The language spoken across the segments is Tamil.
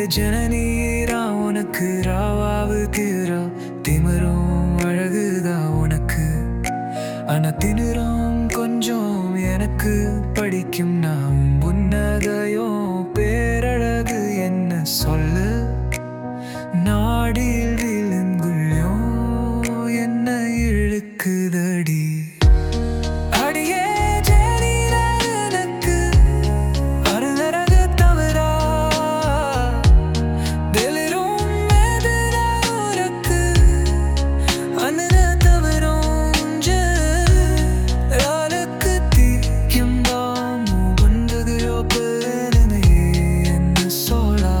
ஜனனீரா உனக்கு ராவாவு தீரா திமிரும் அழகுதா உனக்கு ஆனா திமிரம் கொஞ்சம் எனக்கு படிக்கும் நாம் புன்னகையோ பேரழகு என்ன சொல்லு நாடில் விழுங்குள்ளோ என்ன இழுக்குதடி அடியே ஜெனிரா எனக்கு அருளரகு தவறா திலிரும் எதிரா உனக்கு அனுர தவறோஞ்ச ராளுக்கு தீயும் தாமு வந்ததையோ பெருமை என்ன சொல்லா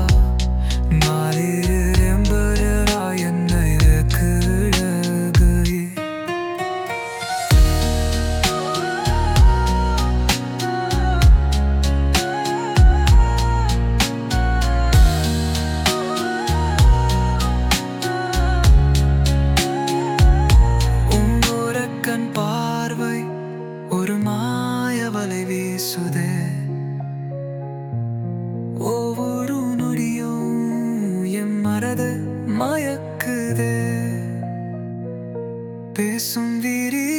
மாறிரம்பரா என்னை இறக்குழகையே உங்களோட கண் பார்வை ஒரு மாய வலை வீசுதே ஒவ்வொரு நொடியும் என் மனதை மயக்குதே பேசும் விரி